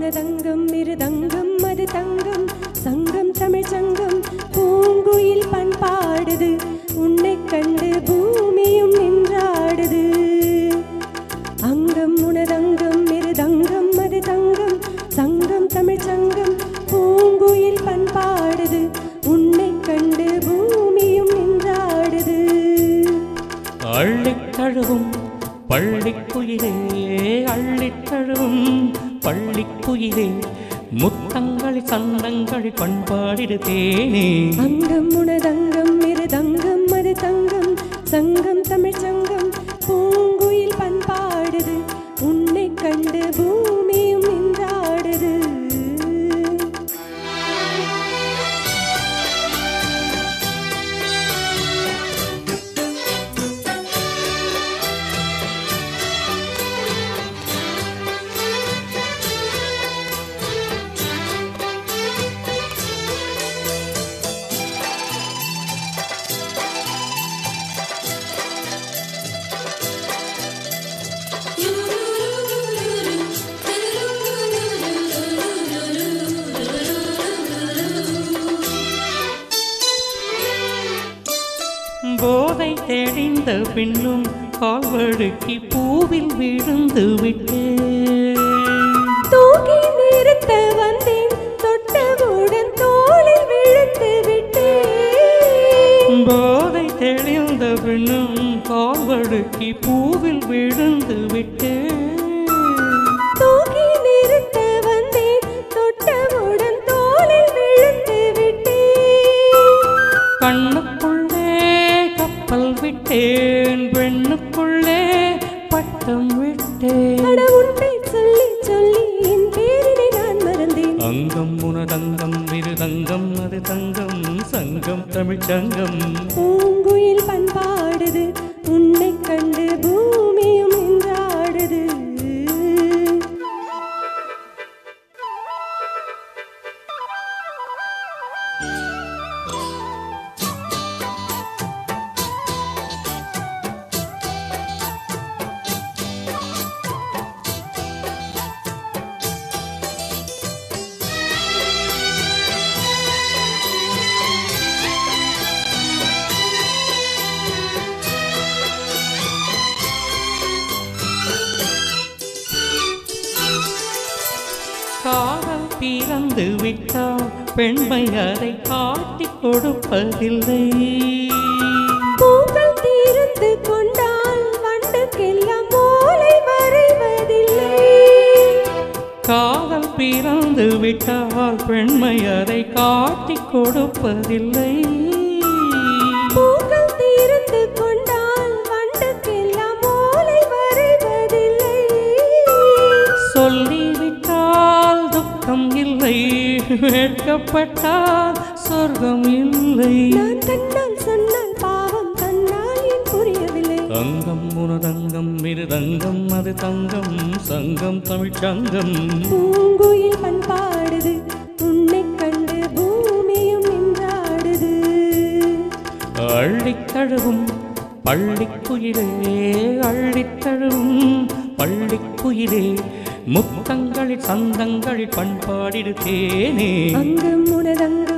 உனதங்கம் இருதங்கம் அது தங்கம் சங்கம் தமிழ் சங்கம் பூங்குயில் பண்பாடுது உன்னை கண்டு பூமியும் நின்றாடுது அங்கம் உனதங்கம் இருதங்கம் அது தங்கம் சங்கம் தமிழ் சங்கம் பூங்குயில் பண்பாடுது உன்னை கண்டு பூமியும் நின்றாடுது அள்ளித் தழுவும் பள்ளிக்குயிலே அள்ளித் தழுவும் பள்ளிக்குயிலே முத்தங்களி சந்தங்களி பண்பாடிடு தேனே அங்கம் உனதங்கம் இருதங்கம் அது தங்கம் சங்கம் தமிழ் சங்கம் பூங்குயில் பண்பாடுது உன்னை கண்டு பூமியும் நின்றாடுது போதை தெளிந்த பின்னும் கால்வழுக்கி பூவில் விழுந்து விட்டேன் தூக்கி நிறுத்த வந்தேன் தொட்டவுடன் தோளில் விழுந்து விட்டேன் போதை தெளிந்த பின்னும் கால்வழுக்கி பூவில் விழுந்து விட்டேன் தூக்கி நிறுத்த வந்தேன் தொட்டவுடன் தோளில் விழுந்து விட்டேன் கண்ணுக்குள்ளே கப்பல் விட்டேன் பெண்ணுக்குள்ளே பட்டம் விட்டேன் அட உன்னை சொல்லி சொல்லி என் பேரினை நான் மறந்தேன் அங்கம் உனதங்கம் விருதங்கம் அது தங்கம் சங்கம் தமிழ்ச் சங்கம் பூங்குயில் பண்பாடுது உன்னை கண்டு பூமியும் நின்றாடுது காதல் பிறந்து விட்டால் பெண்மை அதை காட்டிக் கொடுப்பதில்லை பூக்கள் தீர்ந்து கொண்டால் வண்டுக்கெல்லாம் ஓலை வரைவதில்லை காதல் பிறந்து விட்டால் பெண்மை அதை காட்டிக் கொடுப்பதில்லை பூக்கள் தீர்ந்து கொண்டால் வண்டுக்கெல்லாம் ஓலை வரைவதில்லை சொல்லிவிட்டால் துக்கம் இல்லை வெட்கப்பட்டால் சொர்க்கம் இல்லை நான் தன்னால் சொன்னால் பாவம் தன்னால் ஏன் புரியவில்லை தங்கம் உனதங்கம் மிருதங்கம் அது தங்கம் சங்கம் தமிழ்ச் சங்கம் பூங்குயில் பண்பாடுது உன்னை கண்டு பூமியும் நின்றாடுது அள்ளித் தழுவும் பள்ளிக்குயிலே அள்ளித் தழுவும் பள்ளிக்குயிலே முத்தங்களில் சந்தங்களில் பண்பாடிடு தேனே அங்கம் உனதங்கம்